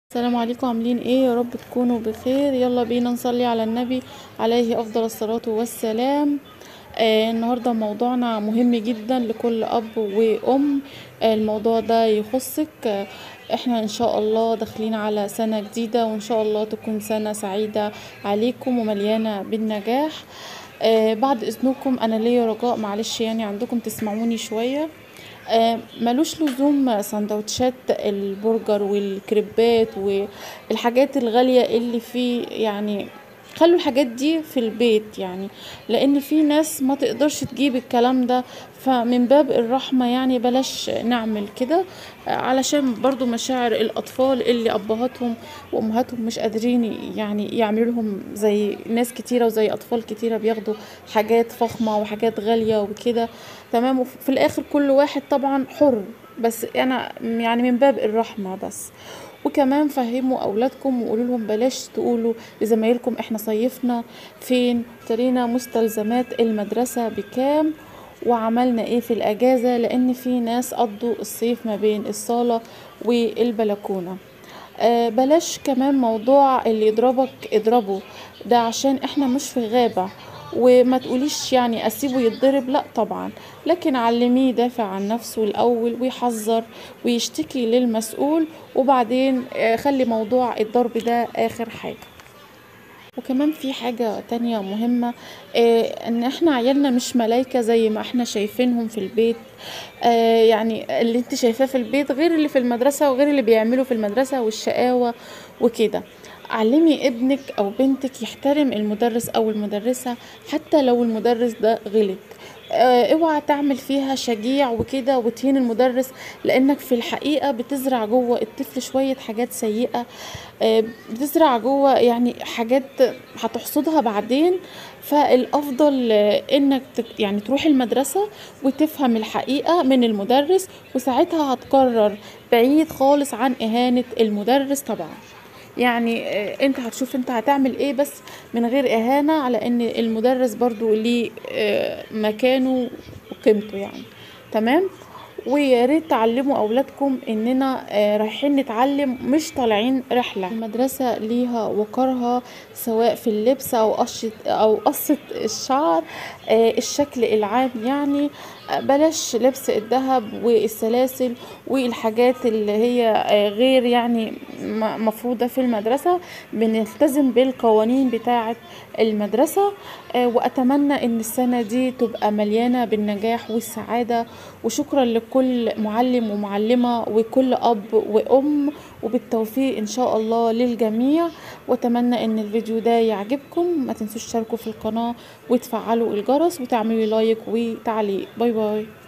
السلام عليكم عاملين ايه يا رب تكونوا بخير يلا بينا نصلي على النبي عليه افضل الصلاة والسلام آه النهاردة موضوعنا مهم جدا لكل اب وام آه الموضوع ده يخصك آه احنا ان شاء الله داخلين على سنة جديدة وان شاء الله تكون سنة سعيدة عليكم ومليانة بالنجاح آه بعد اذنكم انا ليا رجاء معلش يعني عندكم تسمعوني شوية آه، ملوش لزوم سندوتشات البرجر والكريبات والحاجات الغالية اللي فيه يعني خلوا الحاجات دي في البيت يعني لان في ناس ما تقدرش تجيب الكلام ده فمن باب الرحمة يعني بلاش نعمل كده آه، علشان برضو مشاعر الاطفال اللي ابهاتهم وامهاتهم مش قادرين يعني يعملوا لهم زي ناس كتيرة وزي اطفال كتيرة بياخدوا حاجات فخمة وحاجات غالية وكده تمام وفي الاخر كل واحد طبعا حر بس انا يعني من باب الرحمة بس وكمان فهموا اولادكم وقولوا لهم بلاش تقولوا لزمايلكم احنا صيفنا فين اشترينا مستلزمات المدرسة بكام وعملنا ايه في الاجازة لان في ناس قضوا الصيف ما بين الصالة والبلكونة آه بلاش كمان موضوع اللي يضربك اضربه ده عشان احنا مش في غابة وما تقوليش يعني اسيبه يتضرب لا طبعا لكن علميه يدافع عن نفسه الاول ويحذر ويشتكي للمسؤول وبعدين آه، خلي موضوع الضرب ده اخر حاجة وكمان في حاجة تانية مهمة آه ان احنا عيالنا مش ملايكة زي ما احنا شايفينهم في البيت آه يعني اللي انت شايفاه في البيت غير اللي في المدرسة وغير اللي بيعمله في المدرسة والشقاوة وكده علمي ابنك او بنتك يحترم المدرس او المدرسة حتى لو المدرس ده غلط آه، اوعى تعمل فيها شجيع وكده وتهين المدرس لانك في الحقيقة بتزرع جوه الطفل شوية حاجات سيئة آه، بتزرع جوه يعني حاجات هتحصدها بعدين فالافضل آه، انك تك- يعني تروح المدرسة وتفهم الحقيقة من المدرس وساعتها هتقرر بعيد خالص عن اهانة المدرس طبعا يعني آه، انت هتشوف انت هتعمل ايه بس من غير اهانة على ان المدرس برضو ليه آه، مكانه وقيمته يعني تمام ويا ريت تعلموا اولادكم اننا آه، رايحين نتعلم مش طالعين رحله المدرسه ليها وقارها سواء في اللبس او قشة او قصه الشعر آه، الشكل العام يعني آه، بلاش لبس الذهب والسلاسل والحاجات اللي هي آه، غير يعني م- مفروضه في المدرسه بنلتزم بالقوانين بتاعه المدرسه آه، واتمنى ان السنه دي تبقى مليانه بالنجاح والسعاده وشكرا لكل معلم ومعلمه وكل اب وام وبالتوفيق ان شاء الله للجميع واتمنى ان الفيديو ده يعجبكم ما تنسوش تشتركوا في القناه وتفعلوا الجرس وتعملوا لايك وتعليق باي باي